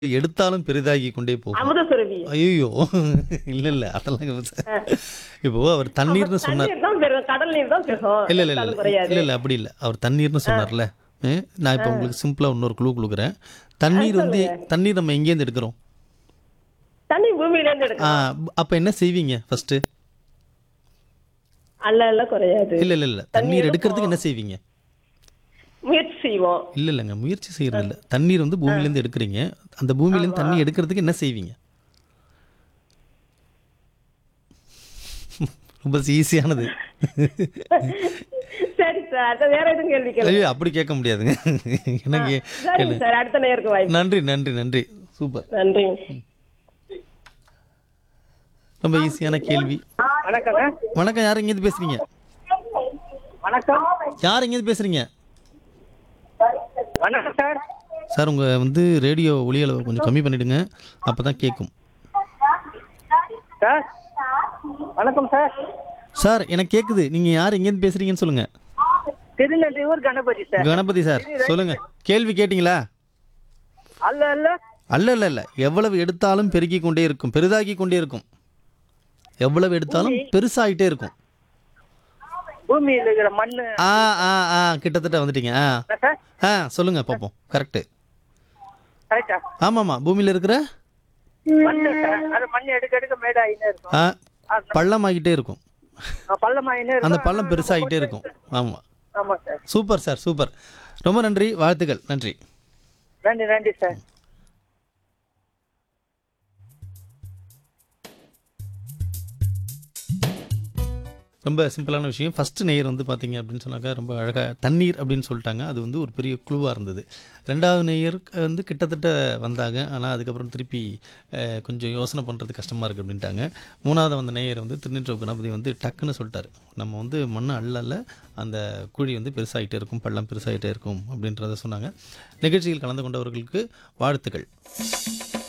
எடுத்தாலும் பெரிதாகி கொண்டே போகும் அமுத சுரபி ஐயோ இல்ல இல்ல அதெல்லாம் இல்ல. இப்போ அவர் தண்ணீர்னு சொன்னார் தண்ணீர் தான் பெருகும் கடல் நீர் தான் பெருகும் இல்ல இல்ல இல்ல எடுத்தாலும் இல்ல குறையாது இல்ல இல்ல அப்படி இல்ல அவர் தண்ணீர்னு சொன்னார்ல ஏ, நான் இப்போ உங்களுக்கு சிம்பிளா இன்னொரு குழு கொடுக்குறேன் தண்ணீர் வந்து தண்ணீர் நம்ம எங்கேருந்து எடுக்கிறோம் தண்ணி பூமியில இருந்து ஆ, எடுக்கும் அப்ப என்ன செய்வீங்க ஃபர்ஸ்ட் அல்ல அல்ல குறையாது இல்ல இல்ல இல்ல தண்ணீர் எடுக்கிறதுக்கு என்ன செய்வீங்க முயற்சி செய்வோம் இல்ல இல்லைங்க முயற்சி செய்யறது இல்ல தண்ணீர் வந்து பூமியில இருந்து எடுக்கிறீங்க அந்த பூமியில இருந்து தண்ணி எடுக்கிறதுக்கு என்ன செய்வீங்க ரொம்ப ஈஸியானது சரி சார் அடுத்த வேற எதுவும் கேள்வி கேள்வி ஐயோ அப்படி கேட்க முடியாதுங்க எனக்கு சரிங்க சார் அடுத்த நேருக்கு வாய்ப்பு நன்றி நன்றி நன்றி சூப்பர் நன்றி ரொம்ப ஈஸியான கேள்வி வணக்கங்க வணக்கம் யார் எங்கேருந்து பேசுறீங்க வணக்கம் யார் எங்கேருந்து பேசுறீங்க வணக்கம் சார் சார் உங்க வந்து ரேடியோ ஒலி அளவை கொஞ்சம் கம்மி பண்ணிடுங்க அப்பதான் கேட்கும் சார் வணக்கம் சார் சார் எனக்கு கேக்குது நீங்க யார் எங்கேருந்து பேசுறீங்கன்னு சொல்லுங்க திருநெல்வேலூர் கணபதி சார் கணபதி சார் சொல்லுங்க கேள்வி கேட்டிங்களா அல்ல அல்ல அல்ல இல்ல இல்ல எவ்வளவு எடுத்தாலும் பெருகி கொண்டே இருக்கும் பெரிதாகி கொண்டே இருக்கும் எவ்வளவு எடுத்தாலும் பெருசாயிட்டே இருக்கும் பூமியில் இருக்கிற மண்ணு ஆ ஆ ஆ கிட்டத்தட்ட வந்துட்டீங்க ஆ என்ன சார் ஆ சொல்லுங்க பார்ப்போம் கரெக்டு கரெக்டா ஆமாம்மா பூமியில் இருக்கிற மண்ணு சார் அது மண் எடுக்க எடுக்க மேடாயினே இருக்கும் ஆ பள்ளமாகிட்டே இருக்கும் பள்ளமாயினே அந்த இருக்கும் பள்ளம் பெருசாகிட்டே இருக்கும் ஆமாம் ஆமா சார் சூப்பர் சார் சூப்பர் ரொம்ப நன்றி வாழ்த்துக்கள் நன்றி நன்றி நன்றி சார் ரொம்ப சிம்பிளான விஷயம் ஃபஸ்ட்டு நேயர் வந்து பார்த்தீங்க அப்படின்னு சொன்னாக்கா ரொம்ப அழகாக தண்ணீர் அப்படின்னு சொல்லிட்டாங்க அது வந்து ஒரு பெரிய குழுவாக இருந்தது ரெண்டாவது நேயர் வந்து கிட்டத்தட்ட வந்தாங்க ஆனால் அதுக்கப்புறம் திருப்பி அஹ், கொஞ்சம் யோசனை பண்ணுறது கஷ்டமாக இருக்குது அப்படின்ட்டாங்க மூணாவது வந்த நேயர் வந்து திருநெற்று கணபதி வந்து டக்குன்னு சொல்லிட்டாரு நம்ம வந்து மண் அள்ளல அந்த குழி வந்து பெருசாகிட்டே இருக்கும் பள்ளம் பெருசாகிட்டே இருக்கும் அப்படின்றத சொன்னாங்க நிகழ்ச்சியில் கலந்து கொண்டவர்களுக்கு வாழ்த்துக்கள்